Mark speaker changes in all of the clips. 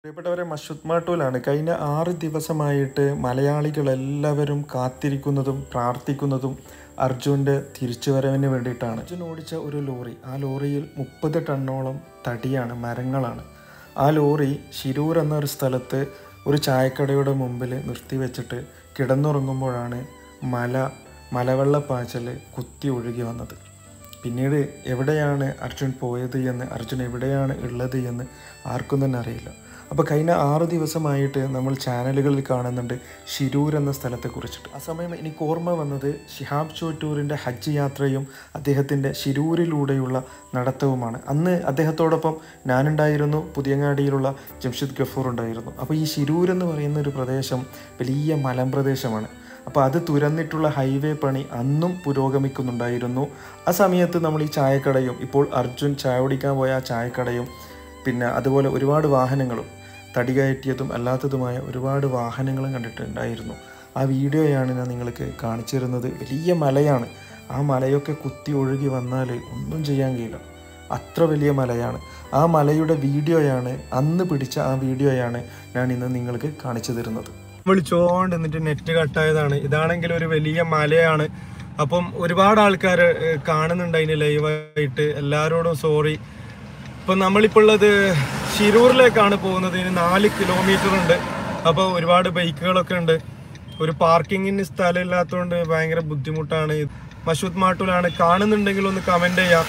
Speaker 1: പ്രിയപ്പെട്ടവരെ മഷുദ് മാട്ടൂലാണ് കഴിഞ്ഞ ആറ് ദിവസമായിട്ട് മലയാളികളെല്ലാവരും കാത്തിരിക്കുന്നതും പ്രാർത്ഥിക്കുന്നതും അർജുൻ്റെ തിരിച്ചുവരവിന് വേണ്ടിയിട്ടാണ് അർജുൻ ഓടിച്ച ഒരു ലോറി ആ ലോറിയിൽ മുപ്പത് ടണ്ണോളം തടിയാണ് മരങ്ങളാണ് ആ ലോറി ശിരൂർ എന്നൊരു സ്ഥലത്ത് ഒരു ചായക്കടയുടെ മുമ്പിൽ നിർത്തിവെച്ചിട്ട് കിടന്നുറങ്ങുമ്പോഴാണ് മല മലവെള്ളപ്പാച്ചൽ കുത്തി ഒഴുകി വന്നത് പിന്നീട് എവിടെയാണ് അർജുൻ പോയത് എന്ന് അർജുൻ എവിടെയാണ് ഉള്ളത് എന്ന് ആർക്കും തന്നെ അറിയില്ല അപ്പോൾ കഴിഞ്ഞ ആറ് ദിവസമായിട്ട് നമ്മൾ ചാനലുകളിൽ കാണുന്നുണ്ട് ഷിരൂർ എന്ന സ്ഥലത്തെ കുറിച്ചിട്ട് ആ സമയം എനിക്ക് ഓർമ്മ വന്നത് ഷിഹാബ് ചോറ്റൂരിൻ്റെ ഹജ്ജ് യാത്രയും അദ്ദേഹത്തിൻ്റെ ഷിരൂരിലൂടെയുള്ള നടത്തവുമാണ് അന്ന് അദ്ദേഹത്തോടൊപ്പം ഞാനുണ്ടായിരുന്നു പുതിയങ്ങാടിയിലുള്ള ജംഷിദ് ഗഫൂർ ഉണ്ടായിരുന്നു അപ്പോൾ ഈ ഷിരൂർ എന്ന് പറയുന്ന ഒരു പ്രദേശം വലിയ മലമ്പ്രദേശമാണ് അപ്പോൾ അത് തുരന്നിട്ടുള്ള ഹൈവേ പണി അന്നും പുരോഗമിക്കുന്നുണ്ടായിരുന്നു ആ സമയത്ത് നമ്മൾ ഈ ചായക്കടയും ഇപ്പോൾ അർജുൻ ചായ കുടിക്കാൻ പോയ ആ ചായക്കടയും പിന്നെ അതുപോലെ ഒരുപാട് വാഹനങ്ങളും തടി കയറ്റിയതും അല്ലാത്തതുമായ ഒരുപാട് വാഹനങ്ങളും കണ്ടിട്ടുണ്ടായിരുന്നു ആ വീഡിയോയാണ് ഞാൻ നിങ്ങൾക്ക് കാണിച്ചു തരുന്നത് വലിയ മലയാണ് ആ മലയൊക്കെ കുത്തി ഒഴുകി വന്നാൽ ഒന്നും ചെയ്യാൻ കഴിയില്ല അത്ര വലിയ മലയാണ് ആ മലയുടെ വീഡിയോയാണ് അന്ന് പിടിച്ച ആ വീഡിയോയാണ് ഞാൻ ഇന്ന് നിങ്ങൾക്ക് കാണിച്ചു തരുന്നത് വിളിച്ചോണ്ട് എന്നിട്ട് നെറ്റ് കട്ടായതാണ് ഇതാണെങ്കിൽ ഒരു വലിയ മലയാണ് അപ്പം ഒരുപാട് ആൾക്കാർ കാണുന്നുണ്ട് അതിന് ലൈവായിട്ട് എല്ലാവരോടും സോറി ഇപ്പം നമ്മളിപ്പോൾ ഉള്ളത് ഷിരൂറിലേക്കാണ് പോകുന്നത് ഇതിന് നാല് കിലോമീറ്റർ ഉണ്ട് അപ്പോൾ ഒരുപാട് ബൈക്കുകളൊക്കെ ഉണ്ട് ഒരു പാർക്കിങ്ങിന് സ്ഥലം ഇല്ലാത്തതുകൊണ്ട് ഭയങ്കര ബുദ്ധിമുട്ടാണ് മഷൂദ് മാട്ടൂലാണ് കാണുന്നുണ്ടെങ്കിൽ ഒന്ന് കമന്റ് ചെയ്യാം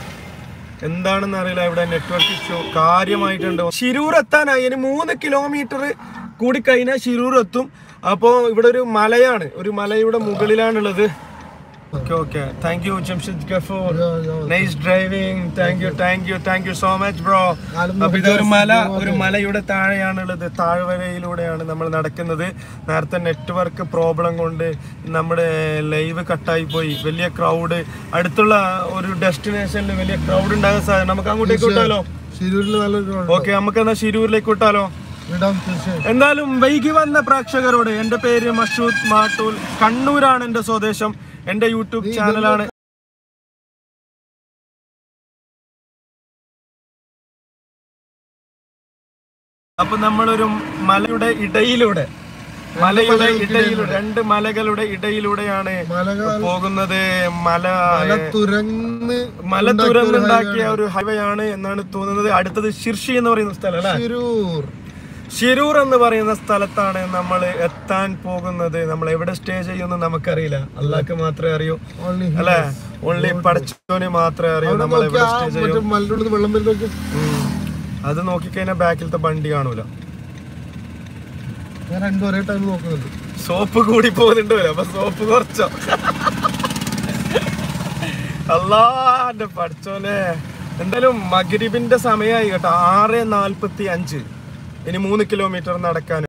Speaker 1: എന്താണെന്ന് അറിയില്ല ഇവിടെ നെറ്റ്വർക്ക് ഇഷ്യൂ കാര്യമായിട്ടുണ്ട് ശിരൂർ എത്താനായി ഇനി മൂന്ന് കിലോമീറ്റർ കൂടി കഴിഞ്ഞാൽ ശിരൂർ എത്തും അപ്പോൾ ഇവിടെ ഒരു മലയാണ് ഒരു മലയുടെ മുകളിലാണുള്ളത് okay okay thank you Jamshid Gafoor nice driving thank you thank you thank you so much bro അപ്പൊ ഇതൊരു മല ഒരു മലയുടെ താഴെയാണുള്ളത് താഴ്വരയിലൂടെയാണ് നമ്മൾ നടക്കുന്നത് നേരത്തെ നെറ്റ്വർക്ക് പ്രോബ്ലം കൊണ്ട് നമ്മുടെ ലൈവ് കട്ടായി പോയി വലിയ ക്രൗഡ് അടുത്തുള്ള ഒരു ഡെസ്റ്റിനേഷനിൽ വലിയ ക്രൗഡ് ഉണ്ടാകാൻ സാധ്യത നമുക്ക് അങ്ങോട്ടേക്ക് വിട്ടാലോ
Speaker 2: ശിരൂരിൽ നല്ലൊരു
Speaker 1: ഓക്കെ നമുക്ക് എന്നാ ശിരൂരിലേക്ക് വിട്ടാലോ
Speaker 2: ഇടാം തീർച്ചയായും
Speaker 1: എന്തായാലും വൈകി വന്ന പ്രേക്ഷകരോട് എന്റെ പേര് മഷൂദ് മാട്ടൂൽ കണ്ണൂരാണ് എന്റെ സ്വദേശം എന്റെ യൂട്യൂബ് ചാനലാണ് അപ്പൊ നമ്മളൊരു മലയുടെ ഇടയിലൂടെ മലയുടെ ഇടയിലൂടെ രണ്ട് മലകളുടെ ഇടയിലൂടെയാണ്
Speaker 2: മലകൾ
Speaker 1: പോകുന്നത് മല
Speaker 2: മല തുരന്ന്
Speaker 1: മല തുരന്നുണ്ടാക്കിയ ഒരു ഹൈവേ ആണ് എന്നാണ് തോന്നുന്നത് അടുത്തത് ശിർഷി എന്ന് പറയുന്ന സ്ഥലം അല്ലേ
Speaker 2: ശിരൂർ
Speaker 1: ഷിരൂർ എന്ന് പറയുന്ന സ്ഥലത്താണ് നമ്മൾ എത്താൻ പോകുന്നത് നമ്മൾ എവിടെ സ്റ്റേ ചെയ്യുമെന്ന് നമുക്കറിയില്ല അള്ളാഹ്ക്ക് മാത്രമേ അറിയൂ
Speaker 2: ഓൺലി
Speaker 1: അല്ലെ ഓൺലി പടച്ചോന് മാത്രമേ അറിയൂ നമ്മൾ എവിടെ സ്റ്റേ ചെയ്യും
Speaker 2: മറ്റേ മലയുടെ ഉള്ളിൽ വെള്ളം വരുന്നൊക്കെ
Speaker 1: ഉം. അത് നോക്കിക്കഴിഞ്ഞാൽ ബാക്കിലത്തെ വണ്ടി കാണൂല
Speaker 2: ഞാൻ രണ്ടും ഒരേ ടൈം നോക്കുന്നുണ്ട്
Speaker 1: സോപ്പ് കൂടി പോകുന്നുണ്ട് വരെ അപ്പൊ സോപ്പ് കുറച്ചോ അല്ലാ എന്റെ പഠിച്ചോനെ എന്തായാലും മഗ്രിബിന്റെ സമയമായി കേട്ടോ ആറ് നാൽപ്പത്തി അഞ്ച് ഇനി മൂന്ന് കിലോമീറ്റർ നടക്കാൻ